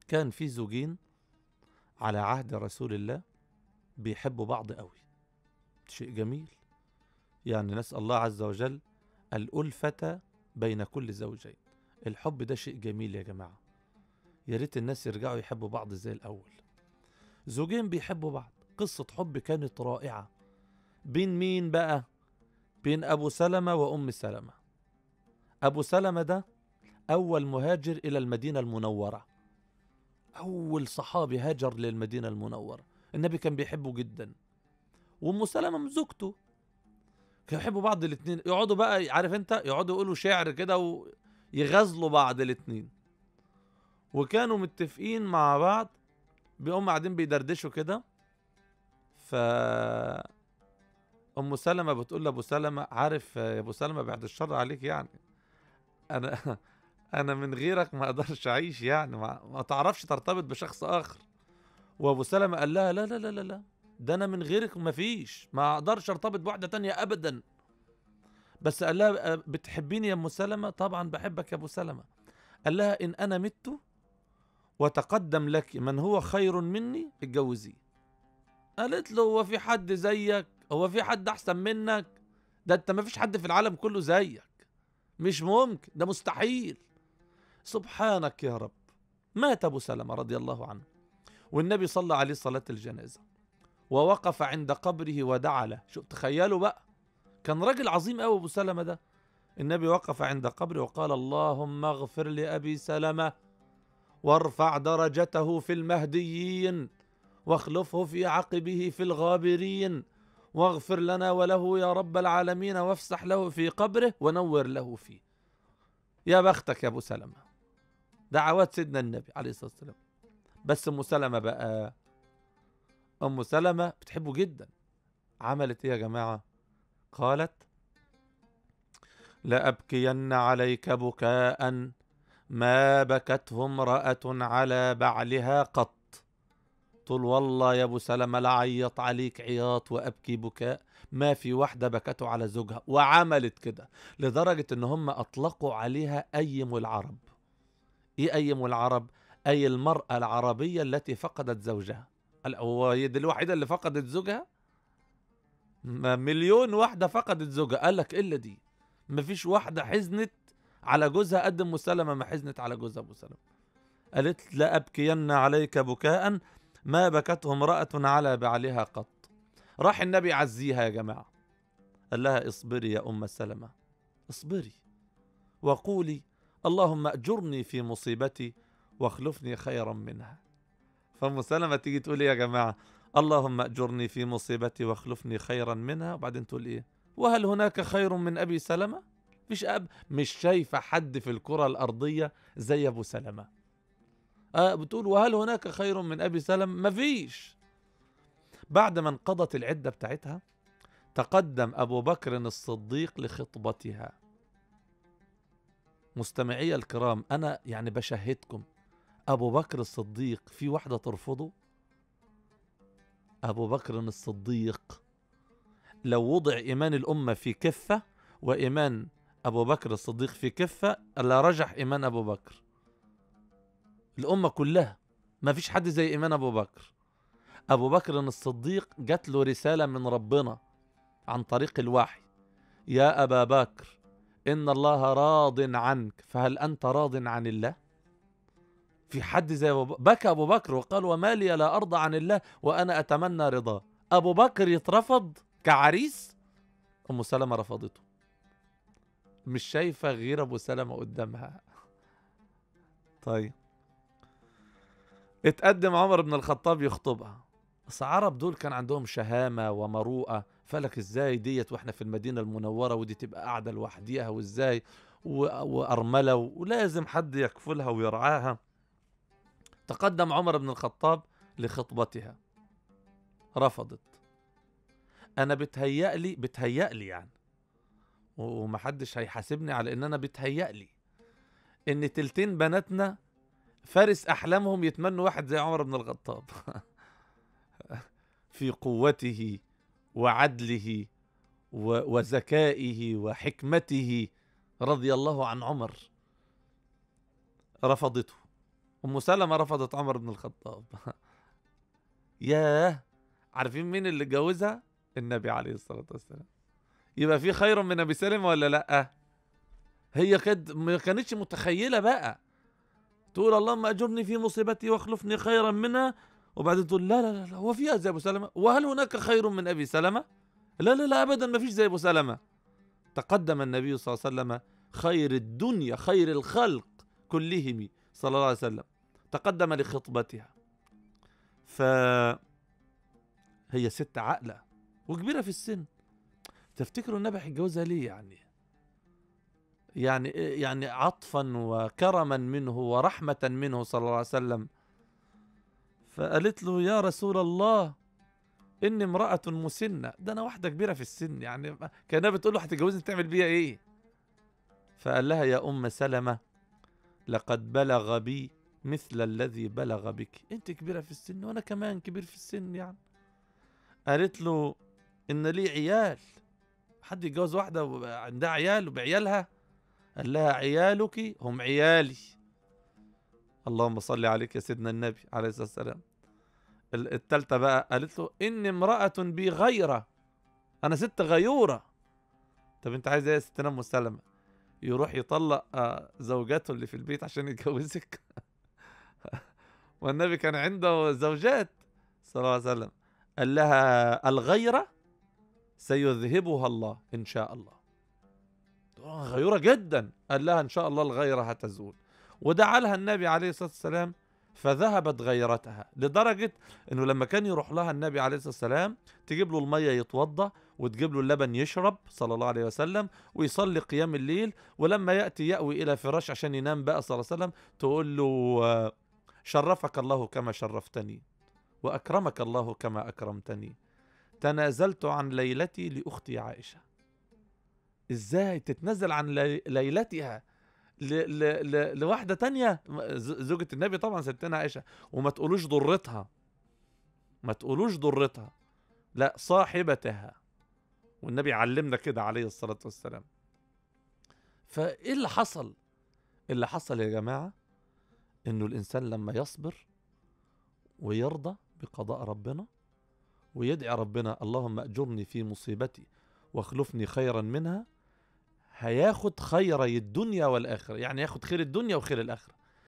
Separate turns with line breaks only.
كان في زوجين على عهد رسول الله بيحبوا بعض قوي شيء جميل يعني نسأل الله عز وجل الألفة بين كل زوجين الحب ده شيء جميل يا جماعة يا ريت الناس يرجعوا يحبوا بعض زي الأول زوجين بيحبوا بعض قصة حب كانت رائعة بين مين بقى بين أبو سلمة وأم سلمة أبو سلمة ده أول مهاجر إلى المدينة المنورة أول صحابي هاجر للمدينة المنورة النبي كان بيحبه جدا وأم سلمة من زوجته كانوا يحبوا بعض الاثنين يقعدوا بقى عارف انت يقعدوا يقولوا شعر كده ويغزلوا بعض الاثنين وكانوا متفقين مع بعض بيقوموا قاعدين بيدردشوا كده ف ام سلمة بتقول لابو سلمة عارف يا ابو سلمة بعد الشر عليك يعني انا انا من غيرك ما اقدرش اعيش يعني ما, ما تعرفش ترتبط بشخص اخر وابو سلمة قال لها لا لا لا لا لا ده انا من غيرك ما فيش ما اقدرش ارتبط بواحدة تانية ابدا بس قال لها بتحبيني يا ام سلمة طبعا بحبك يا ابو سلمة قال لها ان انا مت وتقدم لك من هو خير مني اتجوزيه قالت له هو في حد زيك هو في حد احسن منك ده انت ما فيش حد في العالم كله زيك مش ممكن ده مستحيل سبحانك يا رب مات ابو سلمة رضي الله عنه والنبي صلى عليه صلاة الجنازة ووقف عند قبره ودعا له شوف تخيلوا بقى كان راجل عظيم قوي ابو سلمة ده النبي وقف عند قبره وقال اللهم اغفر لأبي سلمة وارفع درجته في المهديين واخلفه في عقبه في الغابرين واغفر لنا وله يا رب العالمين وافسح له في قبره ونور له فيه يا بختك يا ابو سلمة دعوات سيدنا النبي عليه الصلاة والسلام بس ام سلمة بقى ام سلمة بتحبه جدا عملت ايه يا جماعة قالت لأبكين عليك بكاء ما بكته امرأة على بعلها قط تقول والله يا ابو سلمة لعيط عليك عياط وابكي بكاء ما في واحدة بكته على زوجها وعملت كده لدرجة ان هم اطلقوا عليها ايم العرب ايه ايم العرب اي المرأة العربية التي فقدت زوجها هو هي دي الوحيدة اللي فقدت زوجها مليون واحدة فقدت زوجها قال لك الا دي مفيش واحدة حزنت على جوزها قد ام سلمة ما حزنت على جوزها ابو سلمة قالت لا ابكين عليك بكاء ما بكته امرأة على بعلها قط راح النبي عزيها يا جماعة قال لها اصبري يا أم سلمة اصبري وقولي اللهم أجرني في مصيبتي واخلفني خيرا منها فأم سلمة تيجي تقول يا جماعة اللهم أجرني في مصيبتي واخلفني خيرا منها وبعدين تقول إيه وهل هناك خير من أبي سلمة مش أب مش شايفة حد في الكرة الأرضية زي أبو سلمة آه بتقول وهل هناك خير من أبي سلم مفيش بعد ما انقضت العدة بتاعتها تقدم أبو بكر الصديق لخطبتها مستمعي الكرام أنا يعني بشهدكم أبو بكر الصديق في واحدة ترفضه أبو بكر الصديق لو وضع إيمان الأمة في كفة وإيمان أبو بكر الصديق في كفة لا رجح إيمان أبو بكر الأمة كلها ما فيش حد زي إيمان أبو بكر أبو بكر الصديق جات له رسالة من ربنا عن طريق الوحي يا أبا بكر إن الله راض عنك فهل أنت راض عن الله في حد زي أبو بكر بكى أبو بكر وقال وما لي لا أرضى عن الله وأنا أتمنى رضاه أبو بكر يترفض كعريس أم سلمة رفضته مش شايفة غير أبو سلمة قدامها طيب اتقدم عمر بن الخطاب يخطبها بس عرب دول كان عندهم شهامة ومروءة فلك ازاي ديت واحنا في المدينة المنورة ودي تبقى قاعدة لوحديها وازاي وأرملة ولازم حد يكفلها ويرعاها تقدم عمر بن الخطاب لخطبتها رفضت انا بتهيألي بتهيألي يعني ومحدش هيحاسبني على ان انا بتهيألي ان تلتين بناتنا فارس احلامهم يتمنوا واحد زي عمر بن الخطاب في قوته وعدله وذكائه وحكمته رضي الله عن عمر رفضته ام سلمة رفضت عمر بن الخطاب ياه عارفين مين اللي اتجوزها النبي عليه الصلاة والسلام يبقى في خير من ابي سلمة ولا لا هي كد ما كانتش متخيلة بقى تقول اللهم اجرني في مصيبتي واخلفني خيرا منها وبعدين تقول لا لا لا, لا هو فيها زي ابو سلمة وهل هناك خير من ابي سلمة لا لا لا ابدا ما فيش زي ابو سلمة تقدم النبي صلى الله عليه وسلم خير الدنيا خير الخلق كلهم صلى الله عليه وسلم تقدم لخطبتها ف هي ست عاقلة وكبيرة في السن تفتكروا النبي هيتجوزها ليه يعني يعني يعني عطفا وكرما منه ورحمة منه صلى الله عليه وسلم فقالت له يا رسول الله إني امرأة مسنة ده أنا واحدة كبيرة في السن يعني كانها بتقول له هتتجوزني تعمل بيها إيه فقال لها يا أم سلمة لقد بلغ بي مثل الذي بلغ بك أنت كبيرة في السن وأنا كمان كبير في السن يعني قالت له إن لي عيال حد يتجوز واحدة عندها عيال وبعيالها قال لها عيالك هم عيالي اللهم صل عليك يا سيدنا النبي عليه الصلاة والسلام التالتة بقى قالت له إني امرأة بي غيرة أنا ست غيورة طب أنت عايز إيه يا ستنا أم سلمة يروح يطلق آه، زوجاته اللي في البيت عشان يتجوزك والنبي كان عنده زوجات صلى الله عليه وسلم قال لها الغيرة سيذهبها الله إن شاء الله غيورة جدا قال لها إن شاء الله الغيرة هتزول ودعا لها النبي عليه الصلاة والسلام فذهبت غيرتها لدرجة انه لما كان يروح لها النبي عليه الصلاة والسلام تجيب له المية يتوضى وتجيب له اللبن يشرب صلى الله عليه وسلم ويصلي قيام الليل ولما يأتي يأوي إلى فراش عشان ينام بقى صلى الله عليه وسلم تقول له آه، شرفك الله كما شرفتني وأكرمك الله كما أكرمتني تنازلت عن ليلتي لأختي عائشة إزاي تتنازل عن لي- ليلتها ل... ل... ل... لواحدة تانية ز- زوجة النبي طبعا ستنا عائشة وما تقولوش ضرتها ما تقولوش ضرتها لا صاحبتها والنبي علمنا كده عليه الصلاة والسلام فايه اللي حصل اللي حصل يا جماعة انه الانسان لما يصبر ويرضى بقضاء ربنا ويدعي ربنا اللهم اجرني في مصيبتي واخلفني خيرا منها هياخد خيري الدنيا والاخره يعني ياخد خير الدنيا وخير الاخره